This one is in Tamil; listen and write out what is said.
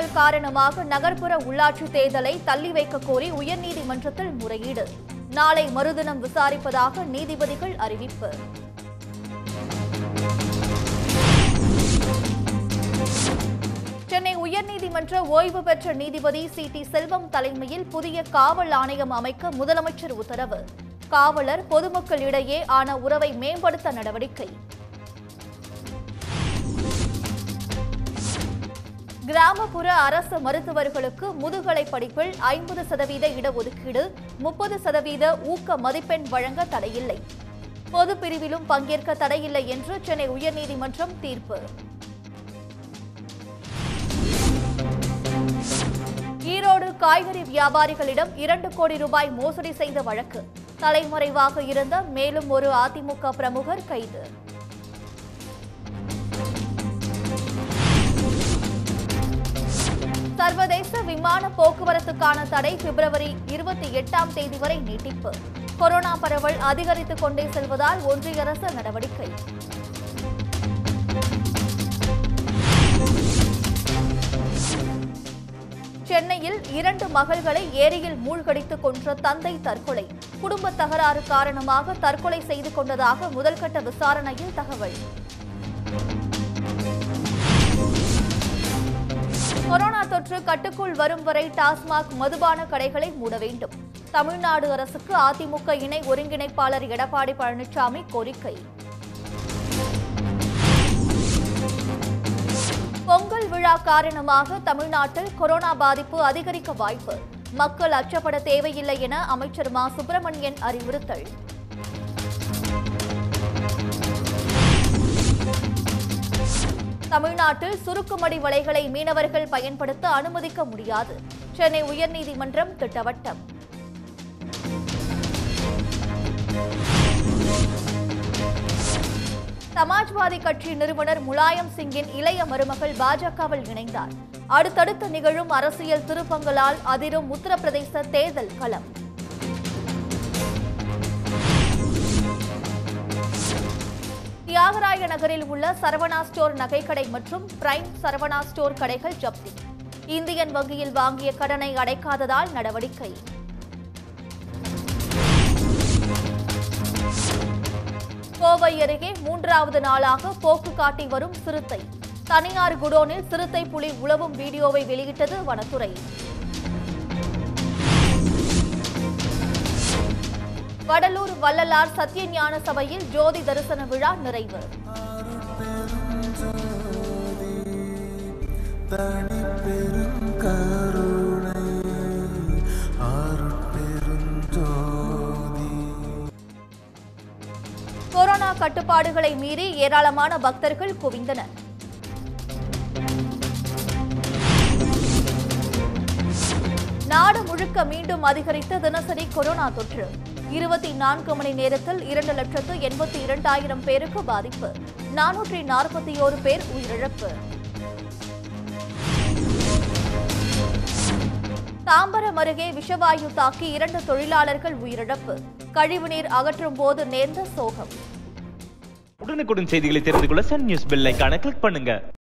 போராட்டங்கள் காரணமாக நகர்ப்புற உள்ளாட்சி தேர்தலை தள்ளி வைக்க கோரி உயர்நீதிமன்றத்தில் முறையீடு நாளை மறுதினம் விசாரிப்பதாக நீதிபதிகள் அறிவிப்பு சென்னை உயர்நீதிமன்ற ஓய்வு பெற்ற நீதிபதி சி டி செல்வம் தலைமையில் புதிய காவல் ஆணையம் அமைக்க முதலமைச்சர் உத்தரவு காவலர் பொதுமக்கள் இடையே ஆன உறவை மேம்படுத்த நடவடிக்கை கிராமப்புற அரசு மருத்துவர்களுக்கு முதுகலை படிப்பில் ஐம்பது சதவீத இடஒதுக்கீடு முப்பது சதவீத ஊக்க மதிப்பெண் வழங்க தடையில்லை பொது பிரிவிலும் பங்கேற்க தடையில்லை என்று சென்னை உயர்நீதிமன்றம் தீர்ப்பு ஈரோடு காய்கறி வியாபாரிகளிடம் இரண்டு கோடி ரூபாய் மோசடி செய்த வழக்கு தலைமறைவாக இருந்த மேலும் ஒரு அதிமுக பிரமுகர் கைது சர்வதேச விமான போக்குவரத்துக்கான தடை பிப்ரவரி இருபத்தி எட்டாம் தேதி வரை நீட்டிப்பு கொரோனா பரவல் அதிகரித்துக் கொண்டே செல்வதால் ஒன்றிய அரசு நடவடிக்கை சென்னையில் இரண்டு மகள்களை ஏரியில் மூழ்கடித்துக் கொன்ற தந்தை தற்கொலை குடும்ப தகராறு காரணமாக தற்கொலை செய்து கொண்டதாக முதல்கட்ட விசாரணையில் தகவல் கொரோனா தொற்று கட்டுக்குள் வரும் வரை டாஸ்மாக் மதுபான கடைகளை மூட வேண்டும் தமிழ்நாடு அரசுக்கு அதிமுக இணை ஒருங்கிணைப்பாளர் எடப்பாடி பழனிசாமி கோரிக்கை பொங்கல் விழா காரணமாக தமிழ்நாட்டில் கொரோனா பாதிப்பு அதிகரிக்க வாய்ப்பு மக்கள் அச்சப்பட தேவையில்லை என அமைச்சர் மா சுப்பிரமணியன் அறிவுறுத்தல் தமிழ்நாட்டில் சுருக்குமடி வலைகளை மீனவர்கள் பயன்படுத்த அனுமதிக்க முடியாது சென்னை உயர்நீதிமன்றம் திட்டவட்டம் சமாஜ்வாதி கட்சி நிறுவனர் முலாயம் சிங்கின் இளைய மருமகள் பாஜகவில் இணைந்தார் அடுத்தடுத்து நிகழும் அரசியல் திருப்பங்களால் அதிரும் உத்தரப்பிரதேச தேர்தல் களம் தியாகராய நகரில் உள்ள சரவணா ஸ்டோர் நகைக்கடை மற்றும் பிரைம் சரவணா ஸ்டோர் கடைகள் ஜப்தி இந்தியன் வங்கியில் வாங்கிய கடனை அடைக்காததால் நடவடிக்கை கோவை அருகே மூன்றாவது நாளாக போக்கு காட்டி வரும் சிறுத்தை தனியார் குடோனில் சிறுத்தை புலி உழவும் வீடியோவை வெளியிட்டது வனத்துறை வடலூர் வள்ளலார் சத்தியஞான சபையில் ஜோதி தரிசன விழா நிறைவு தனிப்பெருங்கருணை அருட்பெருஞ்சோதி கொரோனா கட்டுப்பாடுகளை மீறி ஏராளமான பக்தர்கள் குவிந்தனர் நாடு முழுக்க மீண்டும் அதிகரித்த தினசரி கொரோனா தொற்று இருபத்தி நான்கு மணி நேரத்தில் இரண்டு லட்சத்து எண்பத்தி இரண்டாயிரம் பேருக்கு பாதிப்பு நானூற்றி நாற்பத்தி ஓரு பேர் உயிரிழப்பு தாம்பரம் அருகே விஷவாயு தாக்கி இரண்டு தொழிலாளர்கள் உயிரிழப்பு கழிவுநீர் அகற்றும் போது நேர்ந்த சோகம் உடனுக்குடன் செய்திகளை தெரிந்து கொள்ள சன் நியூஸ் பெல் ஐகானை கிளிக் பண்ணுங்க